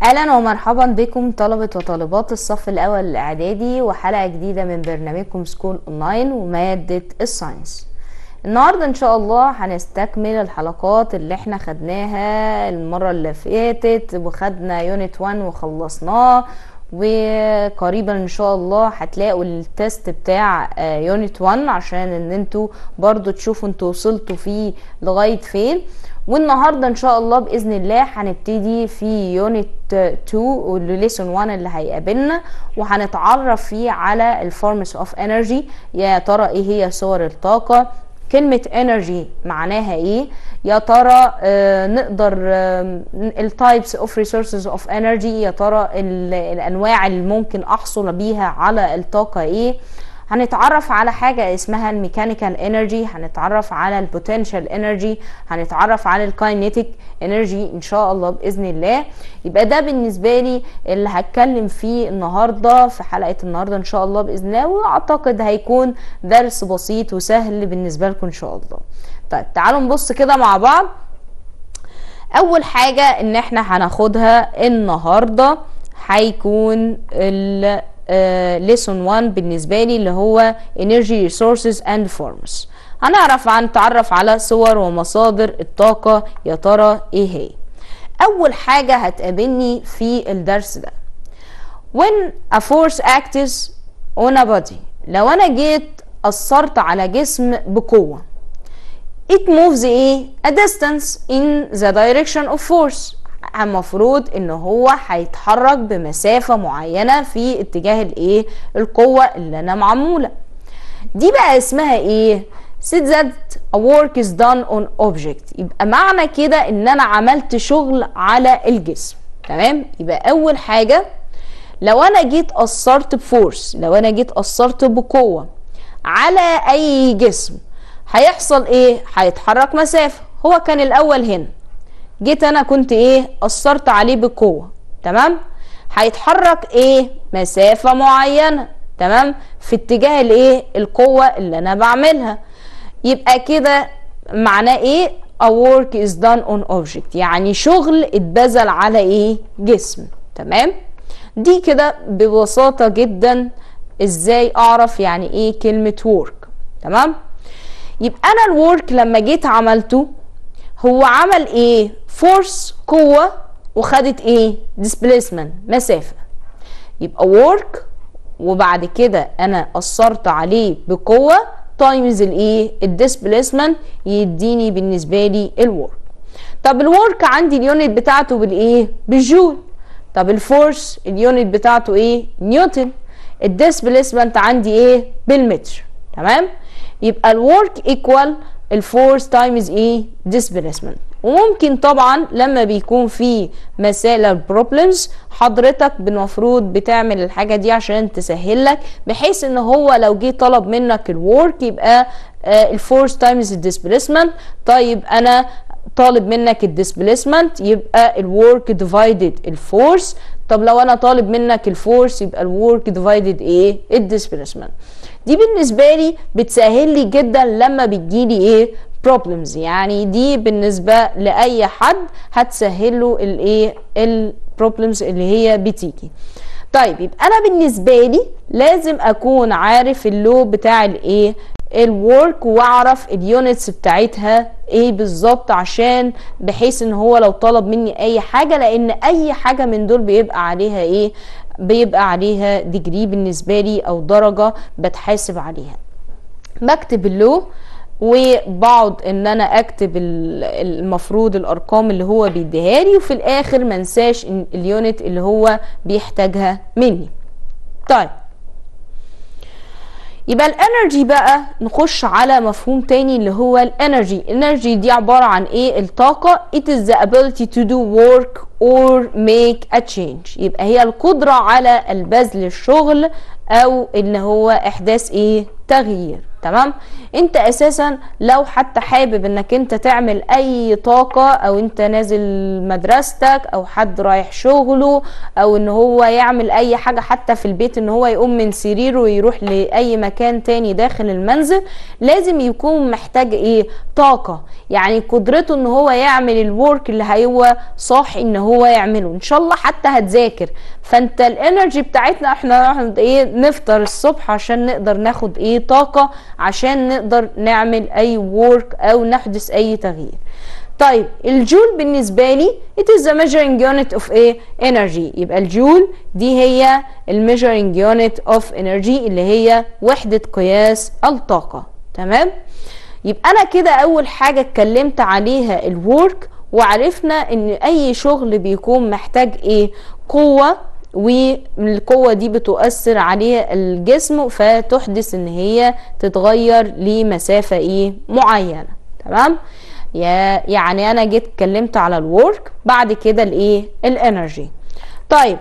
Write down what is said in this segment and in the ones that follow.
اهلا ومرحبا بكم طلبة وطالبات الصف الاول الاعدادي وحلقة جديدة من برنامجكم سكول اونلاين ومادة الساينس النهاردة ان شاء الله هنستكمل الحلقات اللي احنا خدناها المرة اللي فاتت وخدنا يونت 1 وخلصناه وقريبا ان شاء الله هتلاقوا التست بتاع يونت 1 عشان ان انتوا برضو تشوفوا انتوا وصلتوا فيه لغاية فين والنهارده ان شاء الله باذن الله هنبتدي في يونت 2 والليسون 1 اللي هيقابلنا وهنتعرف فيه على الفورمز اوف انرجي يا ترى ايه هي صور الطاقه كلمة انرجي معناها ايه يا ترى آه نقدر التايبس اوف ريسورسز اوف انرجي يا ترى الانواع اللي ممكن احصل بيها على الطاقة ايه هنتعرف على حاجة اسمها الميكانيكال انرجي هنتعرف على البوتنشال انرجي هنتعرف على الكاينيتيك انرجي ان شاء الله باذن الله يبقى ده بالنسبة لي اللي هتكلم فيه النهاردة في حلقة النهاردة ان شاء الله باذن الله واعتقد هيكون درس بسيط وسهل بالنسبة لكم ان شاء الله طيب تعالوا نبص كده مع بعض اول حاجة ان احنا هناخدها النهاردة هيكون ال ليسون 1 بالنسبه لي اللي هو energy resources and forms هنعرف عن نتعرف على صور ومصادر الطاقه يا ترى ايه هي اول حاجه هتقابلني في الدرس ده when a force acts on a body لو انا جيت اثرت على جسم بقوه it moves ايه a distance in the direction of force المفروض ان هو هيتحرك بمسافة معينة في اتجاه الايه القوة اللي انا معمولة دي بقى اسمها ايه said that a work is done on object يبقى معنى كده ان انا عملت شغل على الجسم تمام يبقى اول حاجة لو انا جيت اثرت بفورس لو انا جيت اثرت بقوة على اي جسم هيحصل ايه هيتحرك مسافة هو كان الاول هنا جيت انا كنت ايه اثرت عليه بقوه تمام هيتحرك ايه مسافه معينه تمام في اتجاه الايه القوه اللي انا بعملها يبقى كده معناه ايه a work is done on object يعني شغل اتبذل على ايه جسم تمام دي كده ببساطه جدا ازاي اعرف يعني ايه كلمه work تمام يبقى انا الورك لما جيت عملته هو عمل ايه فورس قوة وخدت ايه displacement مسافة يبقى work وبعد كده انا اثرت عليه بقوة تايمز الايه الديسبليسمنت يديني بالنسبة لي الورك طب الورك عندي اليونت بتاعته بالايه بالجول طب الفورس اليونت بتاعته ايه نيوتن الديسبليسمنت عندي ايه بالمتر تمام يبقى الورك ايكوال الفورس تايمز ايه displacement وممكن طبعا لما بيكون في مسائل بروبلمز حضرتك المفروض بتعمل الحاجه دي عشان تسهل لك بحيث ان هو لو جه طلب منك الورك يبقى الفورس تايمز الديسبليسمنت طيب انا طالب منك الديسبليسمنت يبقى الورك ديفايدد الفورس طب لو انا طالب منك الفورس يبقى الورك ديفايدد ايه الديسبليسمنت دي بالنسبه لي بتسهل لي جدا لما بتجيلي ايه بروبلمز يعني دي بالنسبه لاي حد هتسهل له الايه البروبلمز اللي هي بتيجي طيب يبقى انا بالنسبه لي لازم اكون عارف اللو بتاع الايه الورك واعرف اليونتس بتاعتها ايه بالظبط عشان بحيث ان هو لو طلب مني اي حاجه لان اي حاجه من دول بيبقى عليها ايه بيبقى عليها ديجري بالنسبه لي او درجه بتحاسب عليها بكتب اللو وبقعد ان انا اكتب المفروض الارقام اللي هو بيديها لي وفي الاخر منساش اليونت اللي هو بيحتاجها مني طيب يبقى الانرجي بقى نخش على مفهوم تاني اللي هو الانرجي الانرجي دي عبارة عن ايه الطاقة it is the ability to do work or make a change يبقى هي القدرة على البذل الشغل او ان هو احداث ايه تغيير تمام انت اساسا لو حتى حابب انك انت تعمل اي طاقة او انت نازل مدرستك او حد رايح شغله او ان هو يعمل اي حاجة حتى في البيت ان هو يقوم من سريره ويروح لاي مكان تاني داخل المنزل لازم يكون محتاج ايه طاقة يعني قدرته ان هو يعمل الورك اللي هو صاحي ان هو يعمله ان شاء الله حتى هتذاكر فانت الانرجي بتاعتنا احنا ايه نفطر الصبح عشان نقدر ناخد ايه طاقة عشان نقدر نعمل اي وورك او نحدث اي تغيير طيب الجول بالنسبة لي it is the measuring unit of a energy يبقى الجول دي هي measuring unit of energy اللي هي وحدة قياس الطاقة تمام يبقى انا كده اول حاجة اتكلمت عليها الورك وعرفنا ان اي شغل بيكون محتاج ايه قوة والقوة دي بتؤثر عليه الجسم فتحدث ان هي تتغير لمسافة ايه معينة تمام يعني انا جيت اتكلمت على الورك بعد كده الايه الانرجي طيب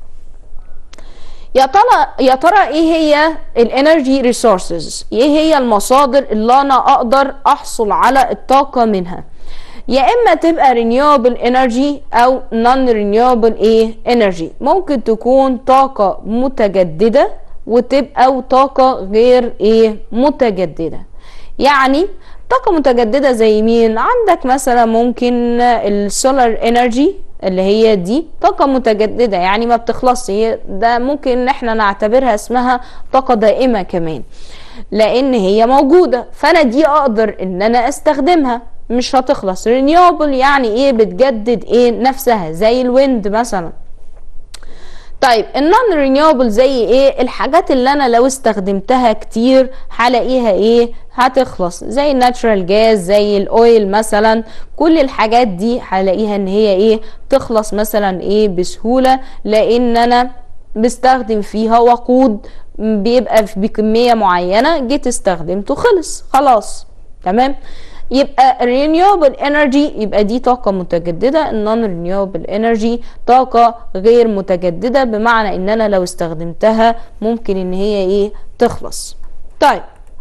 يا ترى يا ترى ايه هي الانرجي ريسورسز ايه هي المصادر اللي انا اقدر احصل على الطاقه منها يا اما تبقى renewable energy او non renewable ايه energy ممكن تكون طاقة متجددة وتبقى او طاقة غير ايه متجددة يعني طاقة متجددة زي مين عندك مثلا ممكن السولار انرجي اللي هي دي طاقة متجددة يعني ما بتخلصش هي ده ممكن ان احنا نعتبرها اسمها طاقة دائمة كمان لان هي موجودة فانا دي اقدر ان انا استخدمها مش هتخلص رينيوبل يعني ايه بتجدد ايه نفسها زي الويند مثلا طيب النون رينيوبل زي ايه الحاجات اللي انا لو استخدمتها كتير هلاقيها ايه هتخلص زي الناتشرال جاز زي الاويل مثلا كل الحاجات دي هلاقيها ان هي ايه تخلص مثلا ايه بسهوله لان انا بستخدم فيها وقود بيبقى بكميه معينه جيت استخدمته خلص خلاص تمام يبقى renewable energy يبقى دي طاقة متجددة non renewable energy طاقة غير متجددة بمعنى ان انا لو استخدمتها ممكن ان هي ايه تخلص طيب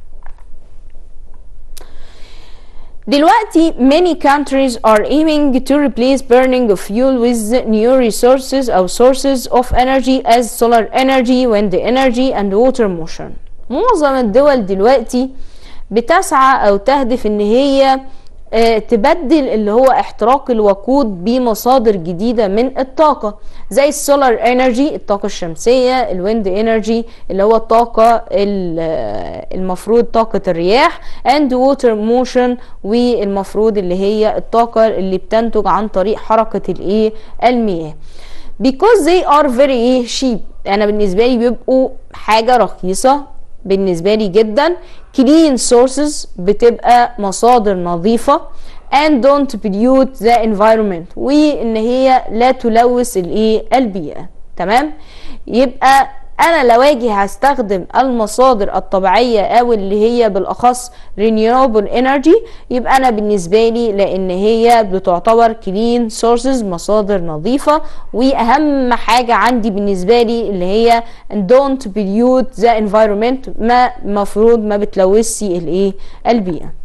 دلوقتي many countries are aiming to replace burning of fuel with new resources or sources of energy as solar energy, wind energy and water motion. معظم الدول دلوقتي بتسعى او تهدف ان هي تبدل اللي هو احتراق الوقود بمصادر جديدة من الطاقة زي السولار انرجي الطاقة الشمسية الويند انرجي اللي هو الطاقة المفروض طاقة الرياح and water motion والمفروض اللي هي الطاقة اللي بتنتج عن طريق حركة الايه المياه because they are very cheap انا بالنسبة لي بيبقوا حاجة رخيصة بالنسبة لي جدا clean sources بتبقى مصادر نظيفة and don't pollute the environment وان هي لا تلوث الايه البيئة تمام يبقى انا لو اجي هستخدم المصادر الطبيعيه او اللي هي بالاخص renewable energy يبقى انا بالنسبه لي لان هي بتعتبر clean sources مصادر نظيفه واهم حاجه عندي بالنسبه لي اللي هي don't pollute the environment ما مفروض ما بتلوثش الايه البيئه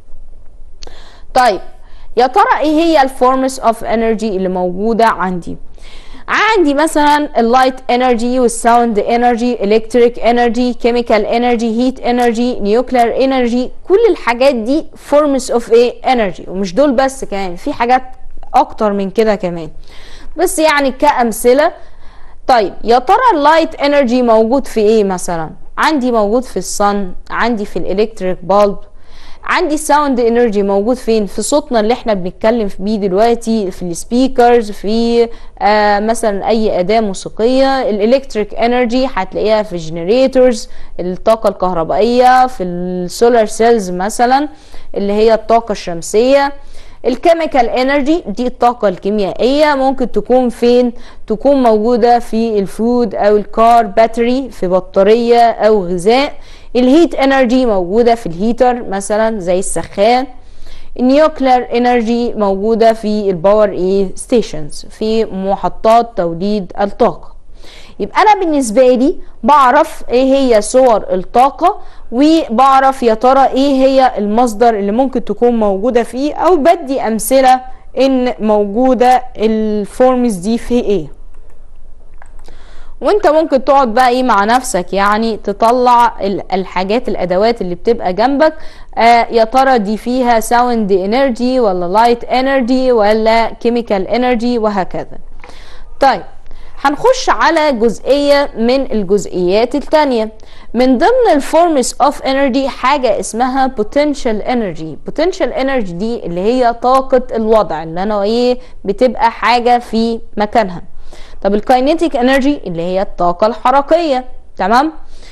طيب يا ترى ايه هي الفورمز اوف انرجي اللي موجوده عندي عندي مثلا اللايت انرجي والساوند انرجي الكتريك انرجي كيميكال انرجي هيت انرجي نيوكلير انرجي كل الحاجات دي فورمز اوف ايه انرجي ومش دول بس كمان في حاجات اكتر من كده كمان بس يعني كامثله طيب يا ترى اللايت انرجي موجود في ايه مثلا عندي موجود في الصن عندي في الالكتريك بالب عندي الساوند انرجي موجود فين في صوتنا اللي احنا بنتكلم بيه دلوقتي في السبيكرز في آه مثلا اي اداه موسيقيه الالكتريك انرجي هتلاقيها في الجنريتورز الطاقه الكهربائيه في السولار سيلز مثلا اللي هي الطاقه الشمسيه الكيميكال انرجي دي الطاقة الكيميائية ممكن تكون فين تكون موجودة في الفود او الكار باتري في بطارية او غذاء الهيت انرجي موجودة في الهيتر مثلا زي السخان النيوكلير انرجي موجودة في الباور ايه ستيشنز في محطات توليد الطاقة يبقى انا بالنسبه لي بعرف ايه هي صور الطاقه وبعرف يا ترى ايه هي المصدر اللي ممكن تكون موجوده فيه او بدي امثله ان موجوده الفورمز دي في ايه وانت ممكن تقعد بقى ايه مع نفسك يعني تطلع الحاجات الادوات اللي بتبقى جنبك آه يا ترى دي فيها ساوند انرجي ولا لايت انرجي ولا كيميكال انرجي وهكذا طيب هنخش على جزئية من الجزئيات التانية من ضمن الفورمز اوف انرجي حاجة اسمها potential energy potential energy دي اللي هي طاقة الوضع اللي انا ايه بتبقى حاجة في مكانها طب الكاينيتيك انرجي اللي هي الطاقة الحركية تمام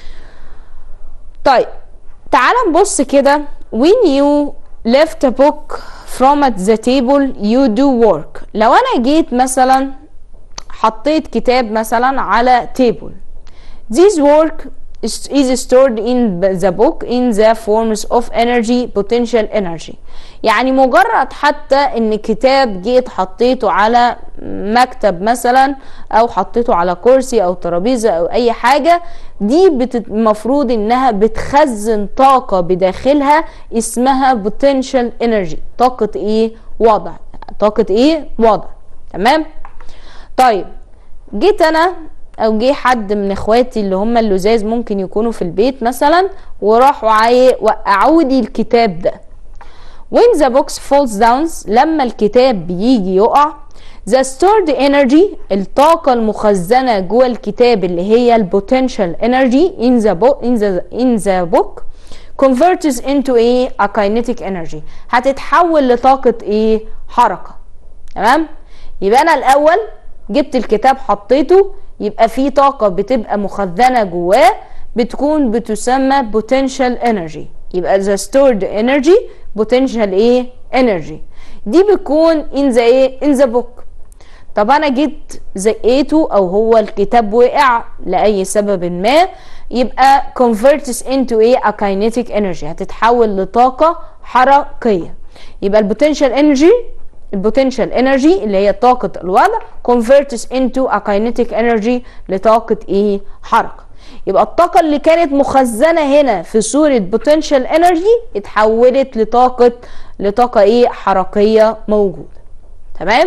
طيب تعال نبص كده when you left a book from at the table you do work لو انا جيت مثلا حطيت كتاب مثلا على table this work is stored in the book in the forms of energy potential energy يعني مجرد حتى ان كتاب جيت حطيته على مكتب مثلا او حطيته على كرسي او ترابيزه او اي حاجه دي المفروض انها بتخزن طاقه بداخلها اسمها potential energy طاقه ايه وضع طاقه ايه وضع تمام طيب جيت انا او جه حد من اخواتي اللي هم اللزاز ممكن يكونوا في البيت مثلا وراحوا عاي وقعوا لي الكتاب ده when the box falls down لما الكتاب بيجي يقع the stored energy الطاقة المخزنة جوه الكتاب اللي هي البوتنشال energy in the book in the in the book converts into a, a kinetic energy هتتحول لطاقة ايه حركة تمام يبقى انا الاول جبت الكتاب حطيته يبقى في طاقة بتبقى مخزنة جواه بتكون بتسمى potential energy يبقى the stored energy potential ايه energy دي بتكون in the ايه in the book طب انا جيت زقيته او هو الكتاب وقع لاي سبب ما يبقى converts into ايه a kinetic energy هتتحول لطاقة حركية يبقى البوتنشال انرجي البوتنشال انرجي اللي هي طاقة الوضع converts into a kinetic energy لطاقة ايه حركة يبقى الطاقة اللي كانت مخزنة هنا في صورة بوتنشال انرجي اتحولت لطاقة لطاقة ايه حركية موجودة تمام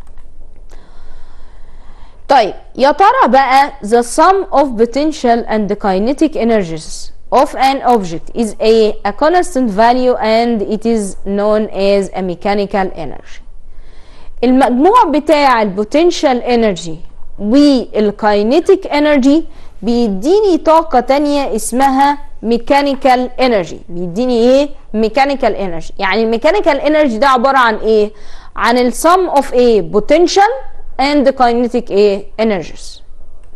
طيب يا ترى بقى the sum of potential and the kinetic energies of an object is a, a constant value and it is known as a mechanical energy المجموع بتاع البوتنشال انرجي والكاينيتيك انرجي بيديني طاقة تانية اسمها ميكانيكال انرجي بيديني ايه ميكانيكال انرجي يعني الميكانيكال انرجي ده عبارة عن ايه عن السم اوف ايه بوتنشال اند كاينيتيك ايه انرجيز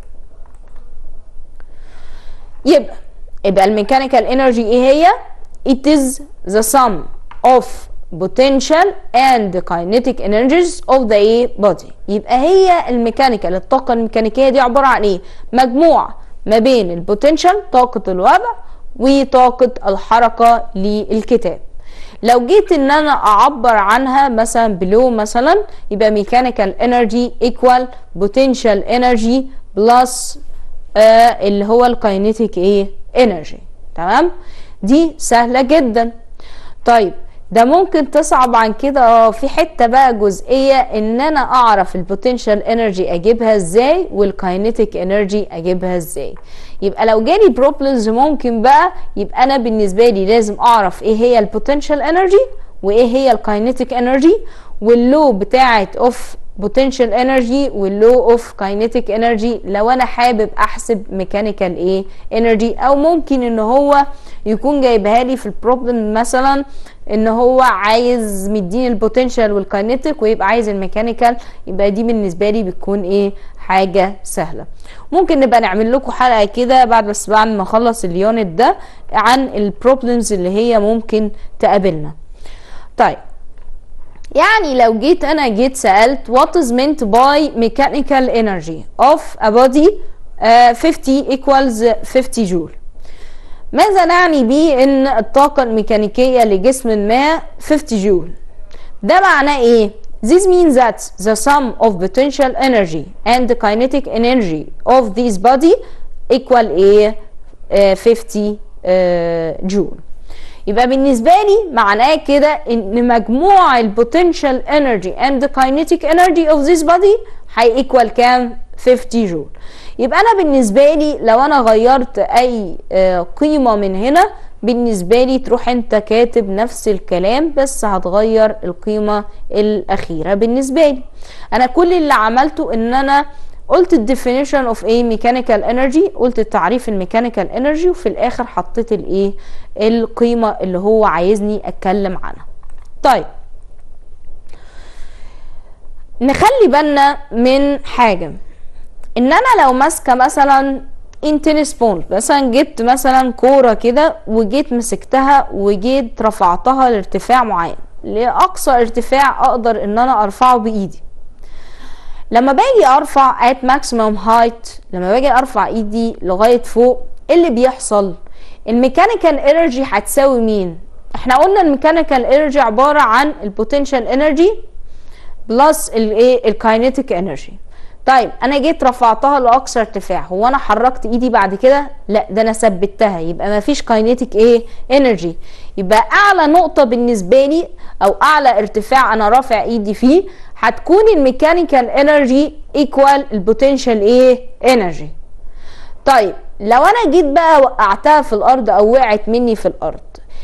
يبقى يبقى الميكانيكال انرجي ايه هي it is the sum of potential and kinetic energies of the body يبقى هي الميكانيكال الطاقة الميكانيكية دي عبارة عن ايه مجموع ما بين البوتنشال طاقة الوضع وطاقة الحركة للكتاب لو جيت ان انا اعبر عنها مثلا بلو مثلا يبقى ميكانيكال انرجي ايكوال بوتنشال انرجي بلس اللي هو الكاينيتيك ايه انرجي تمام دي سهلة جدا طيب ده ممكن تصعب عن كده اه في حته بقى جزئيه ان انا اعرف البوتنشال انرجي اجيبها ازاي والكاينيتيك انرجي اجيبها ازاي يبقى لو جالي بروبلمز ممكن بقى يبقى انا بالنسبه لي لازم اعرف ايه هي البوتنشال انرجي وايه هي الكاينيتيك انرجي واللو بتاعه اوف بوتنشال انرجي واللو اوف كاينيتيك انرجي لو انا حابب احسب ميكانيكال ايه انرجي او ممكن ان هو يكون جايبها لي في البروبلم مثلا ان هو عايز مديني البوتنشال والكاينيتيك ويبقى عايز الميكانيكال يبقى دي بالنسبه لي بتكون ايه حاجه سهله ممكن نبقى نعمل لكم حلقه كده بعد بس بعد ما اخلص اليونت ده عن البروبلمز اللي هي ممكن تقابلنا طيب يعني لو جيت انا جيت سالت what is meant by mechanical energy of a body uh, 50 equals 50 جول ماذا نعني به ان الطاقة الميكانيكية لجسم ما 50 جول ده معناه ايه This means that the sum of potential energy and the kinetic energy of this body equal a uh, 50 uh, جول يبقى بالنسبة لي معناه كده ان مجموع البوتنشال انرجي and the kinetic energy of this body هيكوال كام 50 جول يبقى انا بالنسبة لي لو انا غيرت اي قيمة من هنا بالنسبة لي تروح انت كاتب نفس الكلام بس هتغير القيمة الاخيرة بالنسبة لي انا كل اللي عملته ان انا قلت الديفينيشن اوف ايه ميكانيكال انرجي قلت تعريف الميكانيكال انرجي وفي الاخر حطيت الايه القيمه اللي هو عايزني اتكلم عنها طيب نخلي بالنا من حاجه ان انا لو ماسكه مثلا ان تنس بول مثلا جبت مثلا كوره كده وجيت مسكتها وجيت رفعتها لارتفاع معين لاقصى ارتفاع اقدر ان انا ارفعه بايدي لما باجي ارفع at maximum height لما باجي ارفع ايدي لغايه فوق ايه اللي بيحصل الميكانيكال انرجي هتساوي مين احنا قلنا الميكانيكال انرجي عباره عن البوتنشال انرجي بلس الايه الكاينيتيك انرجي طيب انا جيت رفعتها لاقصى ارتفاع هو انا حركت ايدي بعد كده لا ده انا ثبتها يبقى ما فيش كاينيتيك ايه انرجي يبقى اعلى نقطه بالنسبه لي او اعلى ارتفاع انا رافع ايدي فيه هتكون الميكانيكال انرجي ايكوال البوتنشال ايه انرجي طيب لو انا جيت بقى وقعتها في الارض او وقعت مني في الارض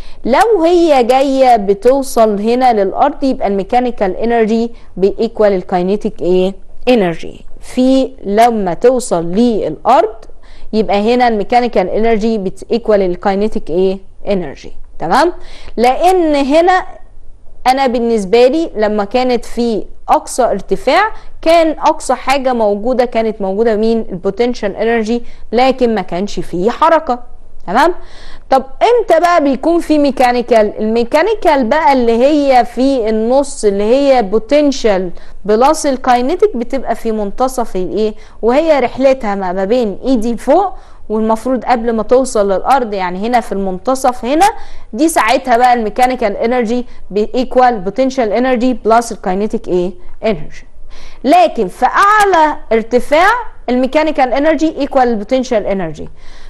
لو هي جايه بتوصل هنا للارض يبقى الميكانيكال انرجي بيكوال الكاينيتيك ايه انرجي في لما توصل للارض يبقى هنا الميكانيكال انرجي بتيكوال الكاينيتيك ايه انرجي تمام لان هنا انا بالنسبه لي لما كانت في اقصى ارتفاع كان اقصى حاجه موجوده كانت موجوده مين البوتنشال انرجي لكن ما كانش فيه حركه تمام طب امتى بقى بيكون في ميكانيكال الميكانيكال بقى اللي هي في النص اللي هي بوتنشال بلس الكاينيتيك بتبقى في منتصف الايه وهي رحلتها ما بين ايدي فوق والمفروض قبل ما توصل للارض يعني هنا في المنتصف هنا دي ساعتها بقى الميكانيكال انرجي بيكوال بوتنشال انرجي بلس الكاينيتيك ايه انرجي لكن في اعلى ارتفاع الميكانيكال انرجي ايكوال البوتنشال انرجي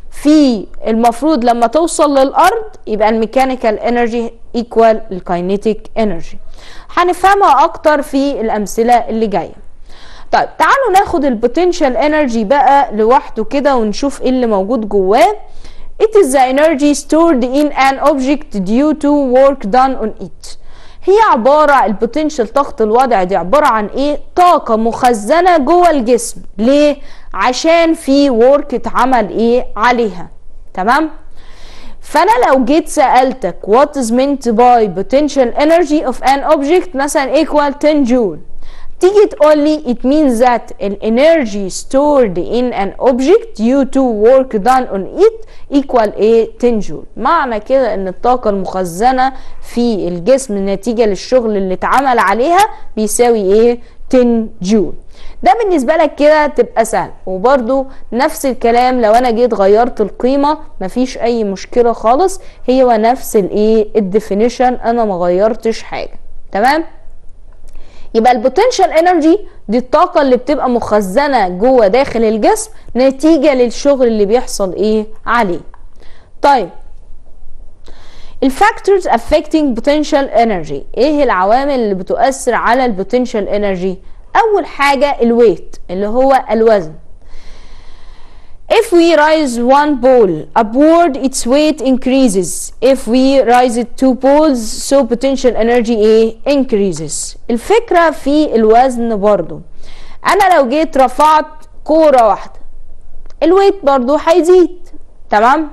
في المفروض لما توصل للارض يبقى الميكانيكال انرجي ايكوال الكاينيتيك انرجي هنفهمها اكتر في الامثله اللي جايه طيب تعالوا ناخد البوتنشال انرجي بقى لوحده كده ونشوف ايه اللي موجود جواه It is the energy stored in an object due to work done on it هي عبارة البوتنشال طاقة الوضع دي عبارة عن ايه طاقة مخزنة جوه الجسم ليه عشان في ورك اتعمل ايه عليها تمام فانا لو جيت سألتك what is meant by potential energy of an object مثلا equal 10 جول تيجي تقول لي it means that an energy stored in an object due to work done on it equal a 10 جول معنى كده ان الطاقة المخزنة في الجسم نتيجة للشغل اللي اتعمل عليها بيساوي ايه 10 جول ده بالنسبة لك كده تبقى سهل وبرده نفس الكلام لو انا جيت غيرت القيمة مفيش اي مشكلة خالص هي نفس الايه الديفينيشن انا ما غيرتش حاجة تمام يبقى البوتنشال انرجي دي الطاقه اللي بتبقى مخزنه جوه داخل الجسم نتيجه للشغل اللي بيحصل ايه عليه طيب الفاكتورز affecting potential energy ايه العوامل اللي بتؤثر على البوتنشال انرجي اول حاجه الويت اللي هو الوزن If we raise one ball upward, its weight increases. If we raise it two balls, so potential energy ايه increases. الفكرة في الوزن برضو. أنا لو جيت رفعت كورة واحدة الويت برضو هيزيد تمام؟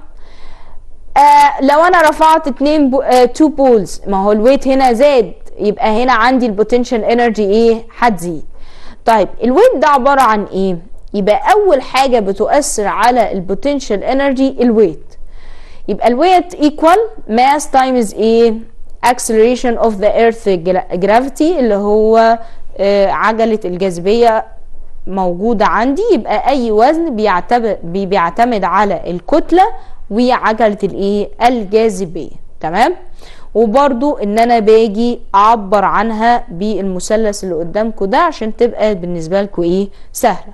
آه لو أنا رفعت اتنين بو آه two balls ما هو الويت هنا زاد يبقى هنا عندي البوتنشال انرجي ايه هتزيد. طيب الويت ده عبارة عن ايه؟ يبقى اول حاجه بتؤثر على البوتنشال انرجي الويت يبقى الويت ايكوال ماس تايمز ايه acceleration of the earth gravity اللي هو آه عجله الجاذبيه موجوده عندي يبقى اي وزن بيعتمد بيعتمد على الكتله وعجله الايه الجاذبيه تمام وبرضو ان انا باجي اعبر عنها بالمثلث اللي قدامكم ده عشان تبقى بالنسبة لكم ايه سهلة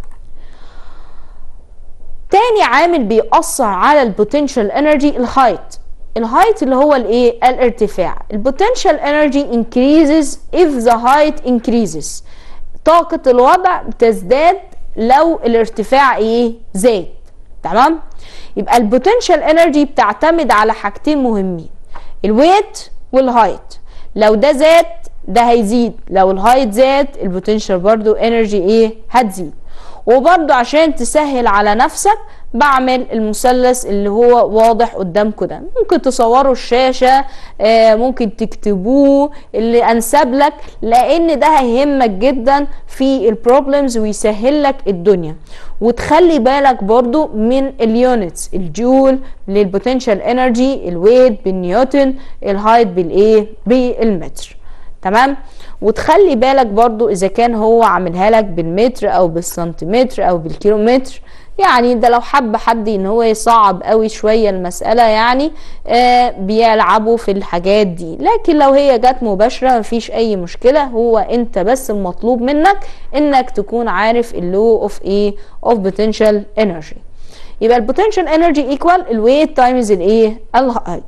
تاني عامل بيأثر على البوتنشال انرجي الهايت الهايت اللي هو الايه الارتفاع البوتنشال انرجي increases if the height increases طاقة الوضع بتزداد لو الارتفاع ايه زاد تمام يبقى البوتنشال انرجي بتعتمد على حاجتين مهمين الويت والهايت لو ده زاد ده هيزيد لو الهايت زاد البوتنشال برضو انرجي ايه هتزيد وبرضو عشان تسهل على نفسك بعمل المثلث اللي هو واضح قدامكم ده ممكن تصوروا الشاشة آه ممكن تكتبوه اللي انسب لك لان ده هيهمك جدا في البروبلمز ويسهل لك الدنيا وتخلي بالك برضو من اليونتس الجول للبوتنشال انرجي الويت بالنيوتن الهايت بالايه بالمتر تمام وتخلي بالك برضو اذا كان هو عاملها لك بالمتر او بالسنتيمتر او بالكيلومتر يعني ده لو حب حد ان هو يصعب قوي شوية المسألة يعني آه بيلعبوا في الحاجات دي لكن لو هي جت مباشرة مفيش اي مشكلة هو انت بس المطلوب منك انك تكون عارف اللو اوف ايه اوف بوتنشال انرجي يبقى البوتنشال انرجي ايكوال الويت تايمز الايه الهايت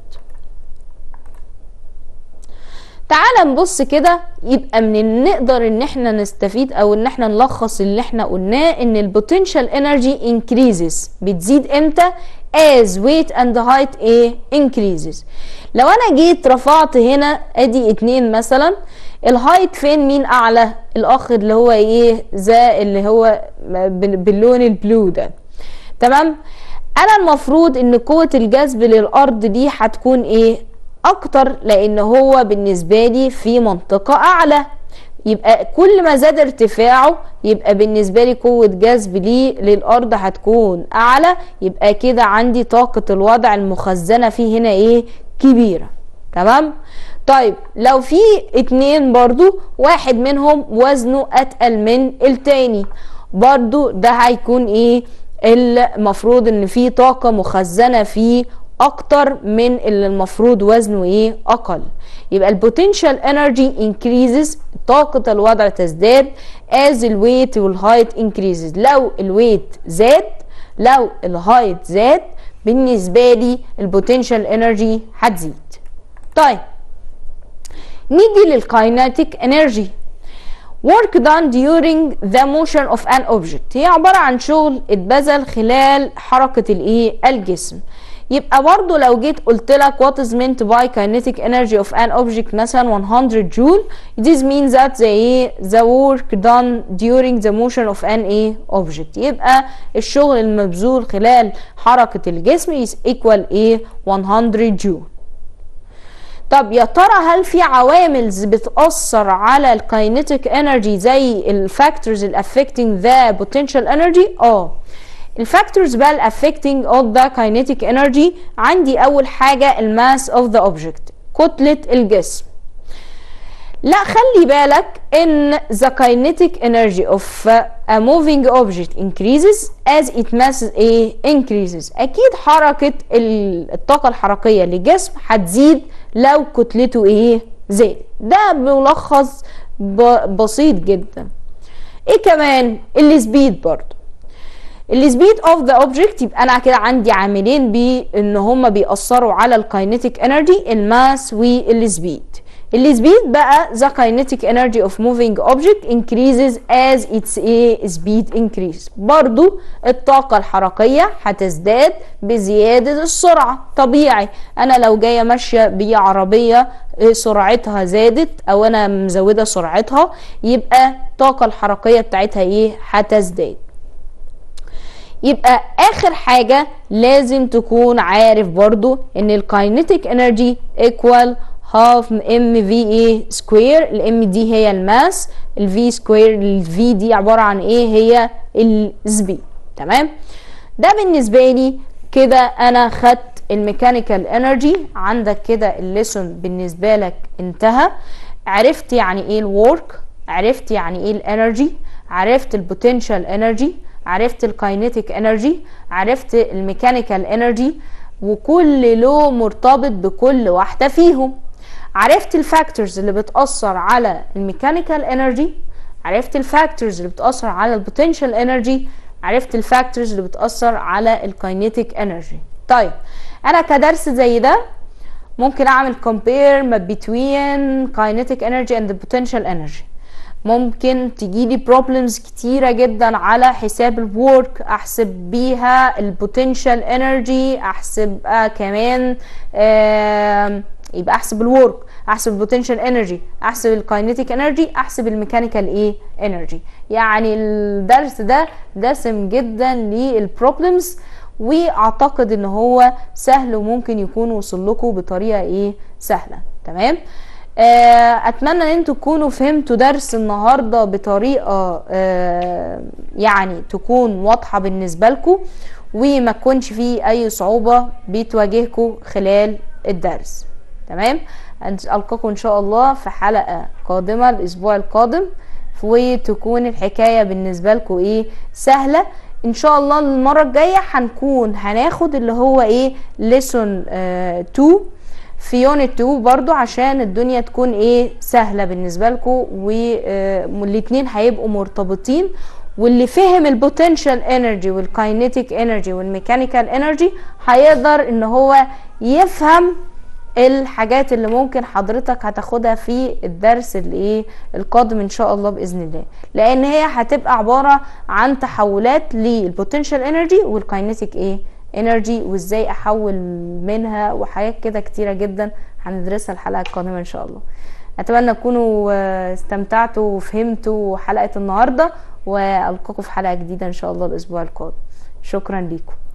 تعال نبص كده يبقى من نقدر ان احنا نستفيد او ان احنا نلخص اللي احنا قلناه ان البوتنشال انرجي increases بتزيد امتى as weight and height ايه increases لو انا جيت رفعت هنا ادي اتنين مثلا الهايت فين مين اعلى الاخ اللي هو ايه ذا اللي هو باللون البلو ده تمام انا المفروض ان قوة الجذب للارض دي هتكون ايه اكتر لان هو بالنسبة لي في منطقة اعلى يبقى كل ما زاد ارتفاعه يبقى بالنسبة لي قوة جذب ليه للأرض هتكون أعلى يبقى كده عندي طاقة الوضع المخزنة فيه هنا إيه كبيرة تمام طيب لو في اتنين برضو واحد منهم وزنه أتقل من التاني برضو ده هيكون إيه المفروض ان في طاقة مخزنة فيه اكتر من اللي المفروض وزنه ايه اقل يبقى البوتنشال انرجي increases طاقة الوضع تزداد as الويت والهايت increases لو الويت زاد لو الهايت زاد بالنسبة لي البوتنشال انرجي هتزيد طيب نيجي للكايناتيك انرجي work done during the motion of an object هي عبارة عن شغل اتبذل خلال حركة الايه الجسم يبقى برضو لو جيت قلت لك what is meant by kinetic energy of an object مثلا 100 joule this means that the the work done during the motion of an a object يبقى الشغل المبذول خلال حركة الجسم is equal a 100 joule طب يا ترى هل في عوامل بتأثر على الكاينيتيك انرجي زي الفاكتورز اللي affecting the potential energy اه الفاكتورز بقى ال affecting of the kinetic energy عندي اول حاجة الماس of the object كتلة الجسم لا خلي بالك ان the kinetic energy of a moving object increases as it mass a increases اكيد حركة الطاقة الحركية للجسم هتزيد لو كتلته ايه زاد ده ملخص بسيط جدا ايه كمان السبيد برضه السبيد اوف ذا اوبجكت يبقى انا كده عندي عاملين بان هم بيأثروا على الكاينيتيك انرجي الماس والسبيد السبيد بقى the kinetic energy of moving object increases as its a speed increase برضو الطاقة الحركية هتزداد بزيادة السرعة طبيعي انا لو جاية ماشية بعربية سرعتها زادت او انا مزودة سرعتها يبقى الطاقة الحركية بتاعتها ايه هتزداد يبقى اخر حاجة لازم تكون عارف برضو ان الكاينيتيك انرجي ايكوال هاف ام في اي سكوير الام دي هي الماس الفي سكوير الفي دي عبارة عن ايه هي السبيد تمام ده بالنسبة لي كده انا خدت الميكانيكال انرجي عندك كده الليسون بالنسبة لك انتهى عرفت يعني ايه الورك عرفت يعني ايه الانرجي عرفت البوتنشال انرجي عرفت الكاينيتيك انرجي عرفت الميكانيكال انرجي وكل لو مرتبط بكل واحدة فيهم عرفت الفاكتورز اللي بتأثر على الميكانيكال انرجي عرفت الفاكتورز اللي بتأثر على البوتنشال انرجي عرفت الفاكتورز اللي بتأثر على الكاينيتيك انرجي طيب انا كدرس زي ده ممكن اعمل compare ما between kinetic energy and the potential energy ممكن تجيلي problems كتيرة جدا على حساب الورك احسب بيها البوتنشال انرجي احسب آه كمان آه يبقى احسب الورك احسب البوتنشال انرجي احسب الكاينيتيك انرجي احسب الميكانيكال ايه انرجي يعني الدرس ده دسم جدا للبروبلمز واعتقد ان هو سهل وممكن يكون وصل لكم بطريقه ايه سهله تمام آه اتمنى ان انتوا تكونوا فهمتوا درس النهارده بطريقه آه يعني تكون واضحه بالنسبه لكم وما تكونش فيه اي صعوبه بتواجهكم خلال الدرس تمام القاكم ان شاء الله في حلقه قادمه الاسبوع القادم وتكون الحكايه بالنسبه لكم ايه سهله ان شاء الله المره الجايه هنكون هناخد اللي هو ايه ليسون 2 في يونت 2 برضو عشان الدنيا تكون ايه سهله بالنسبه لكم والاتنين هيبقوا مرتبطين واللي فهم البوتنشال انرجي والكاينيتيك انرجي والميكانيكال انرجي هيقدر ان هو يفهم الحاجات اللي ممكن حضرتك هتاخدها في الدرس الايه القادم ان شاء الله باذن الله لان هي هتبقى عباره عن تحولات للبوتنشال انرجي والكاينيتيك ايه انرجي وازاي احول منها وحاجات كده كتيره جدا هندرسها الحلقه القادمه ان شاء الله اتمنى تكونوا استمتعتوا وفهمتوا حلقه النهارده والقاكم في حلقه جديده ان شاء الله الاسبوع القادم شكرا ليكم